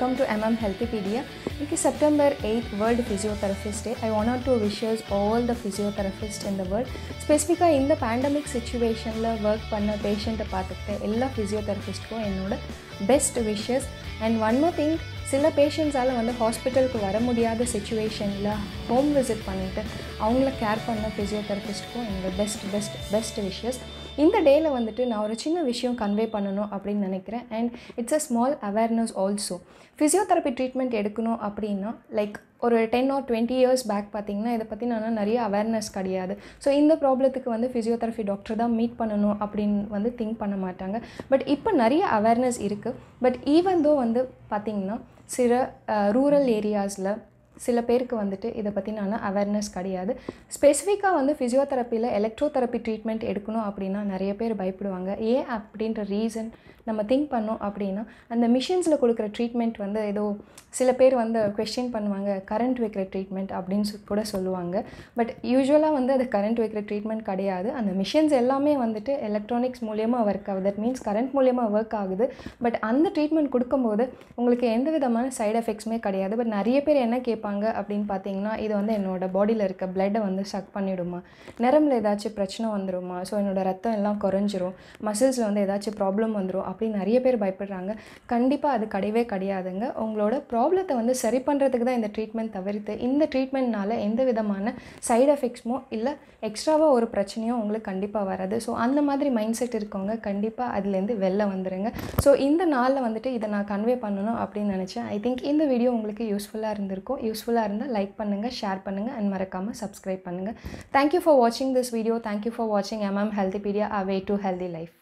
welcome to MM Healthypedia. It is September 8th World Physiotherapist Day. I want to wishes all the physiotherapists in the world. ஸ்பெசிஃபிக்காக இந்த pandemic சுச்சுவேஷனில் work பண்ண பேஷண்ட்டை பார்த்துக்கிட்டு எல்லா ஃபிசியோதெரபிஸ்ட்க்கும் என்னோட best wishes and one more thing சில பேஷண்ட்ஸால் வந்து ஹாஸ்பிட்டலுக்கு வர முடியாத சுச்சுவேஷனில் ஹோம் விசிட் பண்ணிவிட்டு அவங்கள கேர் பண்ண ஃபிசியோதெரபிஸ்ட்க்கும் என்னோட பெஸ்ட் பெஸ்ட் பெஸ்ட் விஷஸ் இந்த டேயில் வந்துட்டு நான் ஒரு சின்ன விஷயம் கன்வே பண்ணணும் அப்படின்னு நினைக்கிறேன் and it's a small awareness also physiotherapy treatment எடுக்கணும் அப்படின்னா லைக் ஒரு ten or twenty years back பார்த்தீங்கன்னா இதை பற்றி நான் நிறைய அவேர்னஸ் கிடையாது ஸோ இந்த ப்ராப்ளத்துக்கு வந்து ஃபிசியோதெரப்பி டாக்டர் தான் மீட் பண்ணணும் அப்படின்னு வந்து திங்க் பண்ண மாட்டாங்க பட் இப்போ நிறைய அவேர்னஸ் இருக்குது பட் ஈவன் தோ வந்து பார்த்திங்கன்னா சில ரூரல் ஏரியாஸில் சில பேருக்கு வந்துட்டு இதை பற்றினான அவேர்னஸ் கிடையாது ஸ்பெசிஃபிக்காக வந்து ஃபிசியோதெரப்பியில் எலக்ட்ரோதெரப்பி ட்ரீட்மெண்ட் எடுக்கணும் அப்படின்னா நிறைய பேர் பயப்படுவாங்க ஏன் அப்படின்ற ரீசன் நம்ம திங்க் பண்ணோம் அப்படின்னா அந்த மிஷின்ஸில் கொடுக்குற ட்ரீட்மெண்ட் வந்து ஏதோ சில பேர் வந்து கொஸ்டின் பண்ணுவாங்க கரண்ட் வைக்கிற ட்ரீட்மெண்ட் அப்படின்னு சொ- கூட சொல்லுவாங்க பட் யூஸ்வலாக வந்து அது கரண்ட் வைக்கிற ட்ரீட்மெண்ட் கிடையாது அந்த மிஷின்ஸ் எல்லாமே வந்துட்டு எலக்ட்ரானிக்ஸ் மூலியமாக ஒர்க் ஆகுது தட் மீன்ஸ் கரண்ட் மூலியமாக ஒர்க் ஆகுது பட் அந்த ட்ரீட்மெண்ட் கொடுக்கும்போது உங்களுக்கு எந்த விதமான சைடு எஃபெக்ட்ஸுமே கிடையாது பட் நிறைய பேர் என்ன கேட்பாங்க அப்படின்னு பார்த்தீங்கன்னா இது வந்து என்னோட பாடியில் இருக்க பிளட்டை வந்து சக் பண்ணிவிடுமா நரம்பில் ஏதாச்சும் பிரச்சனை வந்துருமா ஸோ என்னோட ரத்தம் எல்லாம் குறைஞ்சிரும் மசில்ஸில் வந்து ஏதாச்சும் ப்ராப்ளம் வந்துடும் அப்படின்னு நிறைய பேர் பயப்படுறாங்க கண்டிப்பாக அது கிடையவே கிடையாதுங்க உங்களோட ப்ராப்ளத்தை வந்து சரி பண்ணுறதுக்கு தான் இந்த ட்ரீட்மெண்ட் தவிர்த்து இந்த ட்ரீட்மெண்ட்னால எந்த விதமான சைடு எஃபெக்ட்ஸுமோ இல்லை எக்ஸ்ட்ராவாக ஒரு பிரச்சனையும் உங்களுக்கு கண்டிப்பாக வராது ஸோ அந்த மாதிரி மைண்ட் செட் இருக்கவங்க கண்டிப்பாக அதுலேருந்து வெளில வந்துடுங்க ஸோ இந்த நாளில் வந்துட்டு இதை நான் கன்வே பண்ணணும் அப்படின்னு நினச்சேன் ஐ திங்க் இந்த வீடியோ உங்களுக்கு யூஸ்ஃபுல்லாக இருந்திருக்கும் யூஸ்ஃபுல்லாக இருந்தால் லைக் பண்ணுங்கள் ஷேர் பண்ணுங்கள் அண்ட் மறக்காமல் சப்ஸ்கிரைப் பண்ணுங்கள் தேங்க்யூ ஃபார் வாட்சிங் திஸ் வீடியோ தேங்க்யூ ஃபார் வாட்சிங் MM ஹெல்த்திபீடியா a way to healthy life